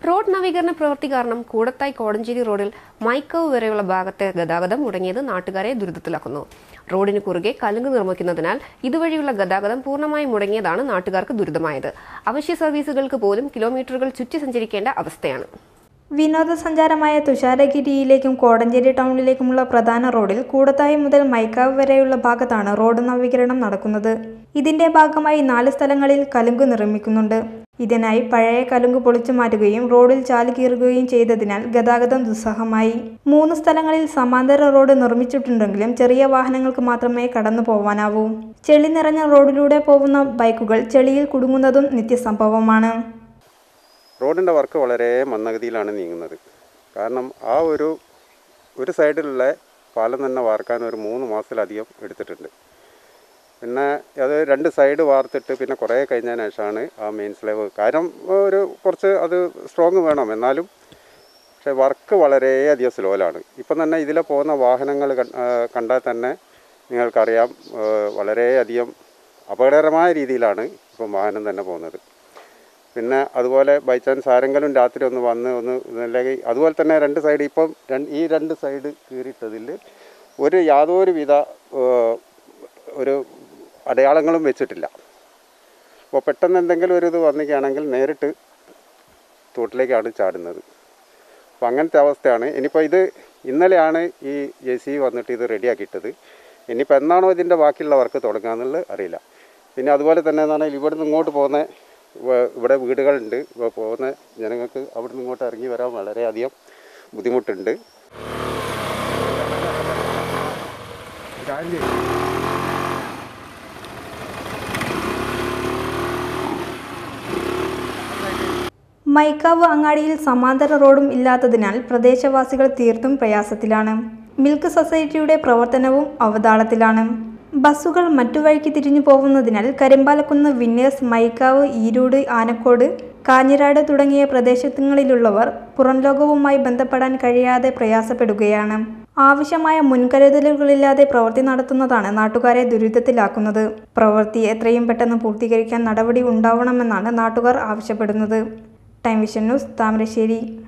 road നവീകരണ പ്രവൃത്തി കാരണം കൂടത്തായി കോടഞ്ചേരി റോഡിൽ മൈക്കവ് വരെയുള്ള ഭാഗത്തെ ഗതാഗതം മുടങ്ങിയത് നാട്ടുകാരെ ദുരിതത്തിലാക്കുന്നു റോഡിന് കുറുകെ കലുങ്ക് നിർമ്മിക്കുന്നതിനാൽ ഇതുവഴിയുള്ള ഗതാഗതം പൂർണ്ണമായും മുടങ്ങിയതാണ് നാട്ടുകാർക്ക് ദുരിതമായത് അവശ്യ സർവീസുകൾക്ക് പോലും കിലോമീറ്ററുകൾ ചുറ്റി സഞ്ചരിക്കേണ്ട അവസ്ഥയാണ് വിനോദസഞ്ചാരമായ തുഷാരഗിരിയിലേക്കും കോടഞ്ചേരി ടൗണിലേക്കുമുള്ള പ്രധാന റോഡിൽ കൂടത്തായി മുതൽ മൈക്കാവ് വരെയുള്ള ഭാഗത്താണ് റോഡ് നവീകരണം നടക്കുന്നത് ഇതിന്റെ ഭാഗമായി നാല് സ്ഥലങ്ങളിൽ കലുങ്ക് നിർമ്മിക്കുന്നുണ്ട് ഇതിനായി പഴയ കലുങ്ക് പൊളിച്ചു മാറ്റുകയും റോഡിൽ ചാല് കീറുകയും ചെയ്തതിനാൽ ഗതാഗതം ദുസ്സഹമായി മൂന്ന് സ്ഥലങ്ങളിൽ സമാന്തര റോഡ് നിർമ്മിച്ചിട്ടുണ്ടെങ്കിലും ചെറിയ വാഹനങ്ങൾക്ക് മാത്രമേ കടന്നു പോവാനാവൂ ചെളി നിറഞ്ഞ റോഡിലൂടെ പോകുന്ന ബൈക്കുകൾ ചെളിയിൽ കുടുങ്ങുന്നതും നിത്യസംഭവമാണ് റോഡിൻ്റെ വർക്ക് വളരെ മന്ദഗതിയിലാണ് നീങ്ങുന്നത് കാരണം ആ ഒരു ഒരു സൈഡിലുള്ള പാലം തന്നെ വാർക്കാൻ ഒരു മൂന്ന് മാസത്തിലധികം എടുത്തിട്ടുണ്ട് പിന്നെ അത് രണ്ട് സൈഡ് വാർത്തിട്ട് പിന്നെ കുറേ കഴിഞ്ഞതിന് ശേഷമാണ് ആ മെയിൻ സ്ലേവ് കാരണം ഒരു കുറച്ച് അത് സ്ട്രോങ് വേണം എന്നാലും പക്ഷേ വർക്ക് വളരെയധികം സ്ലോയിലാണ് ഇപ്പം തന്നെ ഇതിലെ പോകുന്ന വാഹനങ്ങൾ കൺ- ആ, കണ്ടാൽ തന്നെ നിങ്ങൾക്കറിയാം ആ, വളരെയധികം അപകടകരമായ രീതിയിലാണ് ഇപ്പം വാഹനം തന്നെ പോകുന്നത് പിന്നെ അതുപോലെ ബൈ ചാൻസ് ആരെങ്കിലും രാത്രി ഒന്ന് വന്ന് ഒന്ന് അല്ലെങ്കിൽ അതുപോലെ തന്നെ രണ്ട് സൈഡ് ഇപ്പം രണ്ട് ഈ രണ്ട് സൈഡ് കീറിയിട്ടതിൽ ഒരു യാതൊരു വിധ ഏഹ്, ഒരു അടയാളങ്ങളും വെച്ചിട്ടില്ല അപ്പോൾ പെട്ടെന്ന് എന്തെങ്കിലും ഒരു ഇത് വന്നിക്കുകയാണെങ്കിൽ നേരിട്ട് തോട്ടിലേക്കാണ് ചാടുന്നത് അപ്പോൾ അങ്ങനത്തെ അവസ്ഥയാണ് ഇനിയിപ്പോൾ ഇത് ഇന്നലെയാണ് ഈ ജെ സി വന്നിട്ട് ഇത് റെഡിയാക്കിയിട്ടത് ഇനിയിപ്പോൾ എന്നാണോ ഇതിൻ്റെ ബാക്കിയുള്ള വർക്ക് തുടങ്ങുക എന്നുള്ളത് അറിയില്ല പിന്നെ അതുപോലെ തന്നെ എന്ന് പറഞ്ഞാൽ ഇവിടുന്ന് ഇങ്ങോട്ട് പോകുന്ന വ- ഇവിടെ വീടുകളുണ്ട് ഇപ്പോൾ പോകുന്ന ജനങ്ങൾക്ക് അവിടുന്ന് ഇങ്ങോട്ട് ഇറങ്ങി വരാൻ വളരെയധികം ബുദ്ധിമുട്ടുണ്ട് മൈക്കാവ് അങ്ങാടിയിൽ സമാന്തര റോഡും ഇല്ലാത്തതിനാൽ പ്രദേശവാസികൾ തീർത്തും പ്രയാസത്തിലാണ് മിൽക്ക് സൊസൈറ്റിയുടെ പ്രവർത്തനവും അവതാളത്തിലാണ് ബസ്സുകൾ മറ്റു വഴിക്ക് തിരിഞ്ഞു പോകുന്നതിനാൽ കരിമ്പാലക്കുന്ന് വിന്നേഴ്സ് മൈക്കാവ് ഈരൂട് ആനക്കോട് കാഞ്ഞിരാട് തുടങ്ങിയ പ്രദേശങ്ങളിലുള്ളവർ പുറം ലോകവുമായി ബന്ധപ്പെടാൻ കഴിയാതെ പ്രയാസപ്പെടുകയാണ് ആവശ്യമായ മുൻകരുതലുകളില്ലാതെ പ്രവൃത്തി നടത്തുന്നതാണ് നാട്ടുകാരെ ദുരിതത്തിലാക്കുന്നത് പ്രവൃത്തി എത്രയും പെട്ടെന്ന് പൂർത്തീകരിക്കാൻ നടപടി ഉണ്ടാവണമെന്നാണ് നാട്ടുകാർ ആവശ്യപ്പെടുന്നത് ടൈം വിഷൻ ന്യൂസ് താമരശ്ശേരി